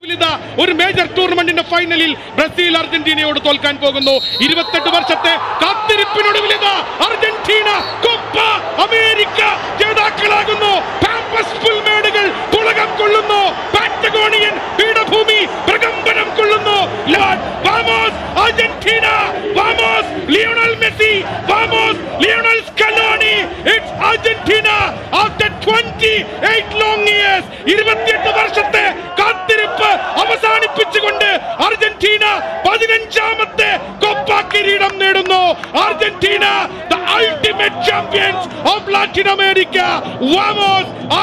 ഇതാ ഒരു മേജർ ടൂർണമെന്റിന്റെ ഫൈനലിൽ ബ്രസീൽ അർജന്റീനയോട് തോൽക്കാൻ പോകുന്നു ഇരുപത്തെട്ട് വർഷത്തെ കാത്തിരിപ്പിനൊടുവിൽ ഇതാ അർജന്റീന കൊപ്പ അമേരിക്ക ജേതാക്കളാകുന്നു പാമ്പസ് പുൽമേടുകൾ പുളകം കൊള്ളുന്നു പാറ്റഗോണിയൻ പീഠഭൂമി പ്രകമ്പനം കൊള്ളുന്നു ലാഡ് വാമോസ് അർജന്റീന വാമോസ് ലിയോണൽ മെസ്സി വാമോസ് Lionel Scaloni it's Argentina after 28 long years 28 വർഷത്തെ കാത്തിരിപ്പ് അവസാനിപ്പിച്ചുകൊണ്ട് അർജന്റീന പതിനഞ്ചാമത്തെ കൊപ്പ കിരീടം നേടുന്നു Argentina the ultimate champions of Latin America വാമോസ്